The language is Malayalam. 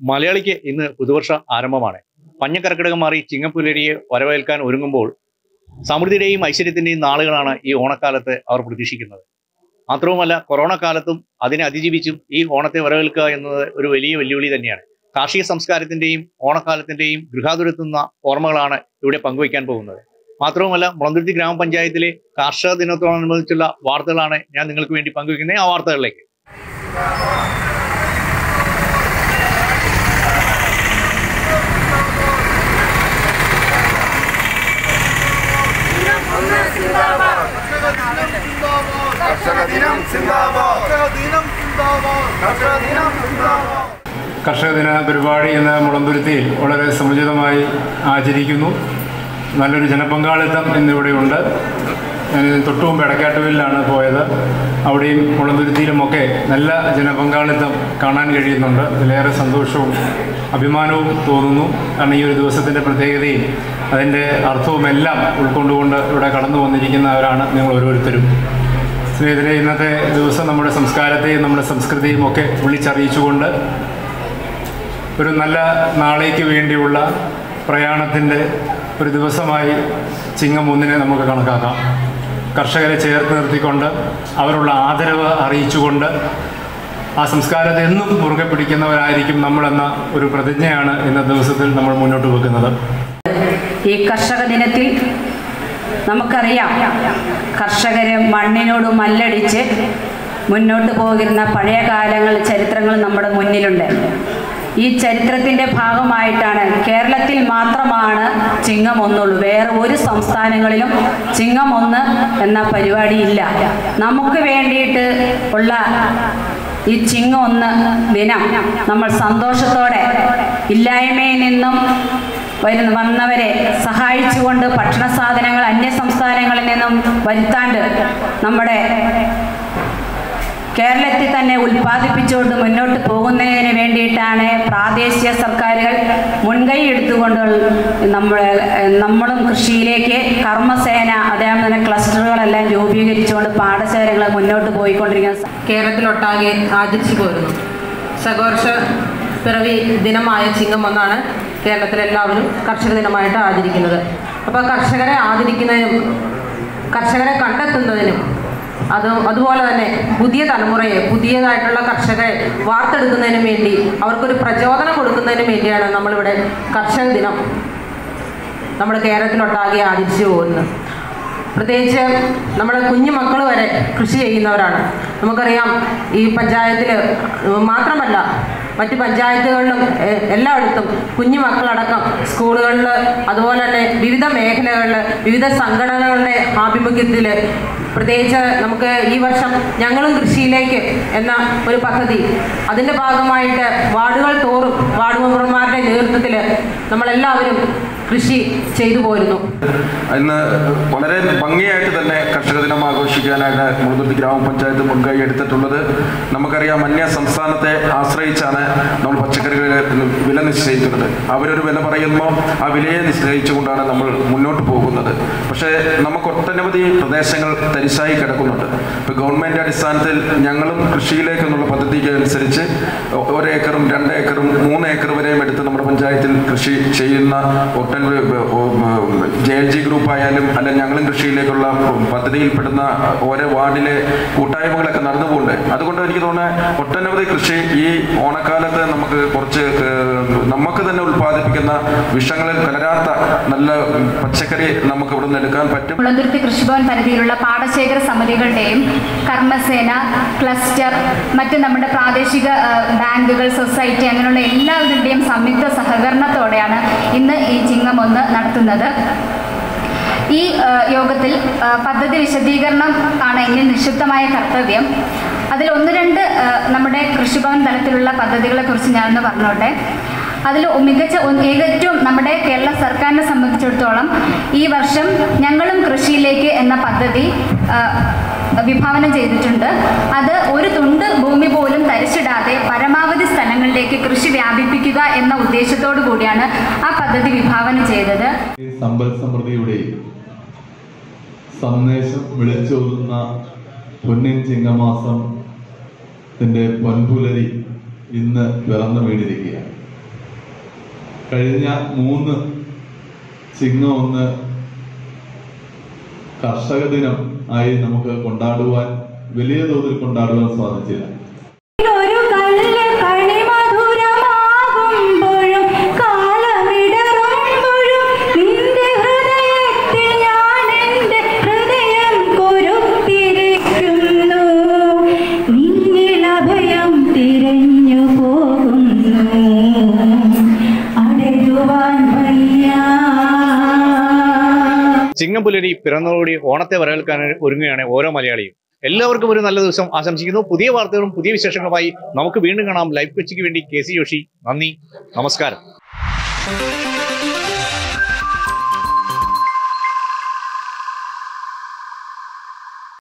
മലയാളിക്ക് ഇന്ന് പുതുവർഷ ആരംഭമാണ് പഞ്ഞക്കർക്കിടകം മാറി ചിങ്ങപ്പുലരിയെ വരവേൽക്കാൻ ഒരുങ്ങുമ്പോൾ സമൃദ്ധിയുടെയും ഐശ്വര്യത്തിന്റെയും നാളുകളാണ് ഈ ഓണക്കാലത്ത് അവർ പ്രതീക്ഷിക്കുന്നത് മാത്രവുമല്ല കൊറോണ കാലത്തും അതിനെ അതിജീവിച്ചും ഈ ഓണത്തെ വരവേൽക്കുക എന്നത് ഒരു വലിയ വെല്ലുവിളി തന്നെയാണ് കാർഷിക സംസ്കാരത്തിന്റെയും ഓണക്കാലത്തിന്റെയും ഗൃഹാതുരത്തുന്ന ഓർമ്മകളാണ് ഇവിടെ പങ്കുവയ്ക്കാൻ പോകുന്നത് മാത്രവുമല്ല മുളന്തുരുത്തി ഗ്രാമപഞ്ചായത്തിലെ കാർഷിക ദിനത്തോടനുബന്ധിച്ചുള്ള വാർത്തകളാണ് ഞാൻ നിങ്ങൾക്ക് വേണ്ടി പങ്കുവയ്ക്കുന്നത് ആ വാർത്തകളിലേക്ക് കർഷക ദിനം സിന്ദാബാദ് കർഷക ദിനം സിന്ദാബാദ് കർഷക ദിനം സിന്ദാബാദ് കർഷക ദിന പരിപാടി ഇന്ന് മുളന്തുരുത്തിയിൽ വളരെ സമുചിതമായി ആചരിക്കുന്നു നല്ലൊരു ജനപങ്കാളിത്തം ഇന്നിവിടെയുണ്ട് ഞാൻ തൊട്ടു മുമ്പ് എടക്കാട്ടുവിലാണ് പോയത് അവിടെയും മുളന്തുരുത്തിയിലുമൊക്കെ നല്ല ജനപങ്കാളിത്തം കാണാൻ കഴിയുന്നുണ്ട് അതിലേറെ സന്തോഷവും അഭിമാനവും തോന്നുന്നു കാരണം ഈ ഒരു ദിവസത്തിൻ്റെ പ്രത്യേകതയും അതിൻ്റെ അർത്ഥവും എല്ലാം ഉൾക്കൊണ്ടുകൊണ്ട് ഇവിടെ കടന്നു വന്നിരിക്കുന്നവരാണ് നിങ്ങൾ ഓരോരുത്തരും സ്നേഹിതരെ ഇന്നത്തെ ദിവസം നമ്മുടെ സംസ്കാരത്തെയും നമ്മുടെ സംസ്കൃതിയും ഒക്കെ വിളിച്ചറിയിച്ചുകൊണ്ട് ഒരു നല്ല നാളേക്ക് വേണ്ടിയുള്ള പ്രയാണത്തിൻ്റെ ഒരു ദിവസമായി ചിങ്ങം ഒന്നിനെ നമുക്ക് കണക്കാക്കാം കർഷകരെ ചേർത്ത് നിർത്തിക്കൊണ്ട് അവരുള്ള ആദരവ് അറിയിച്ചുകൊണ്ട് ആ സംസ്കാരത്തെ എന്നും മുറുകെ പിടിക്കുന്നവരായിരിക്കും നമ്മളെന്ന ഒരു പ്രതിജ്ഞയാണ് ഇന്നത്തെ ദിവസത്തിൽ നമ്മൾ മുന്നോട്ട് വെക്കുന്നത് ഈ കർഷക ദിനത്തിൽ നമുക്കറിയാം കർഷകർ മണ്ണിനോട് മല്ലടിച്ച് മുന്നോട്ട് പോകുന്ന പഴയ കാലങ്ങൾ ചരിത്രങ്ങൾ നമ്മുടെ മുന്നിലുണ്ട് ഈ ചരിത്രത്തിൻ്റെ ഭാഗമായിട്ടാണ് കേരളത്തിൽ മാത്രമാണ് ചിങ്ങം ഒന്നുള്ളൂ വേറെ ഒരു സംസ്ഥാനങ്ങളിലും ചിങ്ങം ഒന്ന് എന്ന പരിപാടി ഇല്ല നമുക്ക് വേണ്ടിയിട്ട് ഉള്ള ഈ ചിങ്ങം ഒന്ന് ദിനം നമ്മൾ സന്തോഷത്തോടെ ഇല്ലായ്മയിൽ നിന്നും വരുന്ന വന്നവരെ സഹായിച്ചുകൊണ്ട് ഭക്ഷണ സാധനങ്ങൾ അന്യ സംസ്ഥാനങ്ങളിൽ നിന്നും വരുത്താണ്ട് നമ്മുടെ കേരളത്തിൽ തന്നെ ഉൽപ്പാദിപ്പിച്ചുകൊണ്ട് മുന്നോട്ട് പോകുന്നതിന് വേണ്ടിയിട്ടാണ് പ്രാദേശിക സർക്കാരുകൾ മുൻകൈ എടുത്തുകൊണ്ട് നമ്മൾ നമ്മളും കൃഷിയിലേക്ക് കർമ്മസേന അതേപോലെ തന്നെ ക്ലസ്റ്ററുകളെല്ലാം രൂപീകരിച്ചുകൊണ്ട് പാടശേഖരങ്ങൾ മുന്നോട്ട് പോയിക്കൊണ്ടിരിക്കുന്ന കേരളത്തിലൊട്ടാകെ ആചരിച്ചു പോരുന്നു ശകവർഷ പിറവി ദിനമായ ചിങ്ങം ഒന്നാണ് കേരളത്തിലെല്ലാവരും കർഷക ദിനമായിട്ട് ആചരിക്കുന്നത് അപ്പോൾ കർഷകരെ ആദരിക്കുന്നതിനും കർഷകരെ കണ്ടെത്തുന്നതിനും അത് അതുപോലെ തന്നെ പുതിയ തലമുറയെ പുതിയതായിട്ടുള്ള കർഷകരെ വാർത്തെടുക്കുന്നതിനും വേണ്ടി അവർക്കൊരു പ്രചോദനം കൊടുക്കുന്നതിനും വേണ്ടിയാണ് നമ്മളിവിടെ കർഷക ദിനം നമ്മുടെ കേരളത്തിലൊട്ടാകെ ആചരിച്ചു പോകുന്നത് പ്രത്യേകിച്ച് നമ്മുടെ കുഞ്ഞു മക്കൾ വരെ കൃഷി ചെയ്യുന്നവരാണ് നമുക്കറിയാം ഈ പഞ്ചായത്തിൽ മാത്രമല്ല മറ്റ് പഞ്ചായത്തുകളിലും എ- എല്ലായിടത്തും കുഞ്ഞു മക്കളടക്കം സ്കൂളുകളിൽ അതുപോലെ തന്നെ വിവിധ മേഖലകളിൽ വിവിധ സംഘടനകളുടെ ആഭിമുഖ്യത്തിൽ പ്രത്യേകിച്ച് നമുക്ക് ഈ വർഷം ഞങ്ങളും കൃഷിയിലേക്ക് എന്ന ഒരു പദ്ധതി അതിൻ്റെ ഭാഗമായിട്ട് വാർഡുകൾ തോറും വാർഡ് മെമ്പർമാരുടെ നേതൃത്വത്തിൽ നമ്മളെല്ലാവരും കൃഷി ചെയ്തു പോരുന്നു ഇന്ന് വളരെ ഭംഗിയായിട്ട് തന്നെ കർഷക ദിനം ആഘോഷിക്കാനായിട്ട് മുളന്തുരുത്തി ഗ്രാമപഞ്ചായത്ത് മുൻകൈ എടുത്തിട്ടുള്ളത് നമുക്കറിയാം അന്യ സംസ്ഥാനത്തെ ആശ്രയിച്ചാണ് നമ്മൾ പച്ചക്കറികൾ വില നിശ്ചയിക്കുന്നത് അവരൊരു വില പറയുമ്പോൾ ആ വിലയെ നിശ്ചയിച്ചുകൊണ്ടാണ് നമ്മൾ മുന്നോട്ട് പോകുന്നത് പക്ഷേ നമുക്ക് ഒട്ടനവധി പ്രദേശങ്ങൾ തരിശായി കിടക്കുന്നുണ്ട് ഇപ്പോൾ ഗവൺമെൻറ് അടിസ്ഥാനത്തിൽ ഞങ്ങളും കൃഷിയിലേക്ക് എന്നുള്ള പദ്ധതിക്ക് അനുസരിച്ച് ഒരേക്കറും രണ്ട് ഏക്കറും മൂന്ന് ഏക്കർ വരെയും എടുത്ത് നമ്മുടെ പഞ്ചായത്തിൽ കൃഷി ചെയ്യുന്ന ഒട്ടനവധി ജെ എൽ ജി ഗ്രൂപ്പ് ആയാലും അല്ല ഞങ്ങളും കൃഷിയിലേക്കുള്ള പദ്ധതിയിൽപ്പെടുന്ന ഓരോ വാർഡിലെ കൂട്ടായ്മകളൊക്കെ നടന്നു പോകുന്നുണ്ട് അതുകൊണ്ട് എനിക്ക് തോന്നുന്നത് ഒട്ടനവധി കൃഷി ഈ ഓണക്കാലത്ത് നമുക്ക് കുറച്ച് ഏഹ്, നമുക്ക് തന്നെ ഉൽപ്പാദിപ്പിക്കുന്ന വിഷങ്ങളിൽ കലരാത്ത നല്ല പച്ചക്കറി നമുക്ക് ഇവിടെ നിന്ന് എടുക്കാൻ പറ്റും മുളന്തുരുത്തി കൃഷിഭവൻ പരിധിയിലുള്ള പാടശേഖര സമിതികളുടെയും കർമ്മസേന ക്ലസ്റ്റർ മറ്റ് നമ്മുടെ പ്രാദേശിക ആ, ബാങ്കുകൾ സൊസൈറ്റി അങ്ങനെയുള്ള എല്ലാവരുടെയും സംയുക്ത സഹകരണത്തോടെയാണ് ഇന്ന് ഈ ചിങ്ങം ഒന്ന് നടത്തുന്നത് ഈ ആ, യോഗത്തിൽ ആ, പദ്ധതി വിശദീകരണം ആണ് ഇനി നിക്ഷിപ്തമായ കർത്തവ്യം അതിൽ ഒന്ന് രണ്ട് ആ, നമ്മുടെ കൃഷിഭവൻ തലത്തിലുള്ള പദ്ധതികളെക്കുറിച്ച് ഞാനൊന്ന് പറഞ്ഞോട്ടെ അതിൽ മികച്ച ഒ- ഏറ്റവും നമ്മുടെ കേരള സർക്കാരിനെ സംബന്ധിച്ചിടത്തോളം ഈ വർഷം ഞങ്ങളും കൃഷിയിലേക്ക് എന്ന പദ്ധതി ആ, വിഭാവനം ചെയ്തിട്ടുണ്ട് അത് ഒരു തുണ്ട് ഭൂമി പോലും തരിച്ചിടാതെ പരമാവധി സ്ഥലങ്ങളിലേക്ക് കൃഷി വ്യാപിപ്പിക്കുക എന്ന ഉദ്ദേശത്തോടു കൂടിയാണ് ആ പദ്ധതി വിഭാവനം ചെയ്തത് ഈ സമ്പൽ സമൃദ്ധിയുടെയും സന്ദേശം വിളിച്ചോതുന്ന പൊന്നിൻ ചിങ്ങമാസം ത്തിന്റെ പൊൻപുലരി ഇന്ന് പിറന്നു വീണിരിക്കുകയാണ് കഴിഞ്ഞ മൂന്ന് ചിങ്ങം ഒന്ന് കർഷക ദിനം ആയി നമുക്ക് കൊണ്ടാടുവാൻ വലിയ തോതിൽ കൊണ്ടാടുവാൻ സാധിച്ചില്ല ഒരു കല്ല് കളിമധുരമാകുമ്പോഴും കാലമിടറുമ്പോഴും നിന്റെ ഹൃദയത്തിൽ ഞാൻ എൻ്റെ ഹൃദയം കൊരുത്തിരിക്കുന്നു നിന്നിൽ അഭയം തിരഞ്ഞു പോകുന്നു അടരുവാൻ വയ്യ ചിങ്ങം പുലരി പിറന്നതോടെ ഓണത്തെ വരവേൽക്കാൻ ഒരുങ്ങുകയാണ് ഓരോ മലയാളിയും എല്ലാവർക്കും ഒരു നല്ല ദിവസം ആശംസിക്കുന്നു പുതിയ വാർത്തകളും പുതിയ വിശേഷങ്ങളുമായി നമുക്ക് വീണ്ടും കാണാം ലൈവ് കൊച്ചിക്ക് വേണ്ടി കെ സി ജോഷി നന്ദി നമസ്കാരം